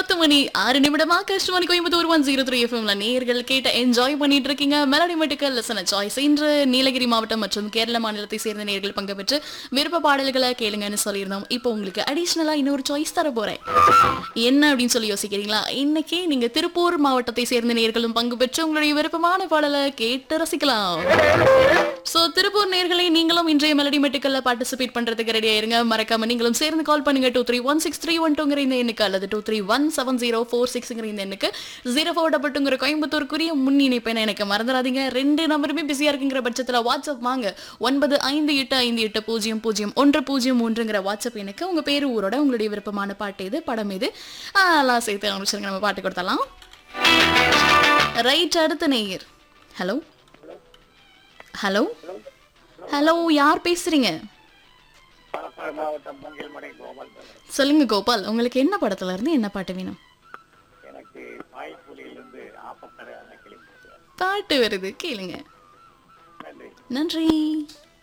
பத்து மணி ஆறு நிமிடமா கஷ்டமணி கோயம்புத்தூர் ஒன் ஜீரோ த்ரீ எஃப்எம்ல நேர்கள் கேட்ட என்ஜாய் பண்ணிட்டு இருக்கீங்க மெலடி மெட்டுக்கல் லெசன சாய்ஸ் இன்று நீலகிரி மாவட்டம் மற்றும் கேரள மாநிலத்தை சேர்ந்த நேர்கள் பங்கு பெற்று விருப்ப பாடல்களை கேளுங்கன்னு சொல்லியிருந்தோம் இப்போ உங்களுக்கு அடிஷ்னலா இன்னொரு சாய்ஸ் தர போறேன் என்ன அப்படின்னு சொல்லி யோசிக்கிறீங்களா இன்னைக்கு நீங்க திருப்பூர் மாவட்டத்தை சேர்ந்த நேர்களும் பங்கு பெற்று உங்களுடைய விருப்பமான பாடலை கேட்டு ரசிக்கலாம் சோ திருப்பூர் நேர்களை நீங்களும் இன்றைய மெலடி மெட்டுக்கல்ல பார்ட்டிசிபேட் பண்றதுக்கு ரெடியா இருங்க மறக்காம நீங்களும் சேர்ந்து கால் பண்ணுங்க two three one six three one டூங்கிற இந்த எண்ணுக்கு அல்லது two three one seven zero four சிக்ஸ்ங்கிற இந்த எண்ணுக்கு ஜீரோ ஃபோர் டபுள் டூங்கிற கோயம்புத்தூருக்குரிய முன் இணைப்பை எனக்கு மறந்துடாதீங்க ரெண்டு நம்பருமே பிஸியா இருக்குங்கிற பட்சத்துல வாட்ஸ்அப் வாங்க ஒன்பது ஐந்து எட்டு ஐந்து எட்டு பூஜ்ஜியம் பூஜ்ஜியம் ஒன்று பூஜ்ஜியம் மூன்றுங்கிற வாட்ஸ்அப் எனக்கு உங்க பேரு ஊரோட உங்களுடைய விருப்பமான பாட்டு இது படம் இது எல்லாம் சேர்த்து ஆரம்பிச்சிருங்க நம்ம பாட்டு கொடுத்தலாம் ரைட் அடுத்த நேயர் ஹலோ ஹலோ ஹலோ யார் பேசுறீங்க பாலக்காடு மாவட்டம் மூங்கில்மடை கோபால் பேசுறேன். சொல்லுங்க கோபால் உங்களுக்கு என்ன படத்துல இருந்து என்ன பாட்டு வேணும் எனக்கு பாய்ப்புலியிலிருந்து ஆப்பக்கடை அணைக்கிளி பேசுகிறேன் பாட்டு வருது கேளுங்க நன்றி நன்றி